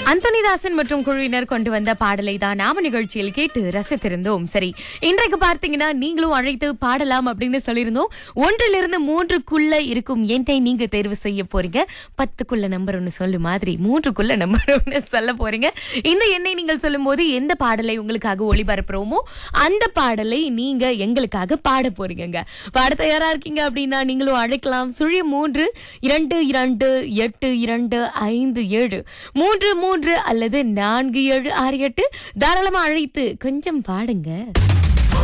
அந்தோனிதாசன் மற்றும் குழுவினர் கொண்டு வந்த பாடலை தான் நாம நிகழ்ச்சியில் கேட்டு ரசித்திருந்தோம் சரி இன்றைக்கு பார்த்தீங்கன்னா நீங்களும் அழைத்து பாடலாம் அப்படின்னு சொல்லியிருந்தோம் ஒன்றிலிருந்து மூன்றுக்குள்ள இருக்கும் எண்ணை நீங்க தேர்வு செய்ய போறீங்க பத்துக்குள்ள நம்பர் ஒன்று சொல்லு மாதிரி மூன்றுக்குள்ள நம்பர் ஒன்று சொல்ல போறீங்க இந்த எண்ணை நீங்கள் சொல்லும்போது எந்த பாடலை உங்களுக்காக ஒளிபரப்புறோமோ அந்த பாடலை நீங்க எங்களுக்காக பாட போறீங்க பாட தயாரா இருக்கீங்க அப்படின்னா நீங்களும் அழைக்கலாம் சுழி மூன்று இரண்டு இரண்டு எட்டு இரண்டு ஐந்து ஏழு மூன்று மூன்று அல்லது நான்கு ஏழு ஆறு எட்டு தாராளமா அழைத்து கொஞ்சம் பாடுங்க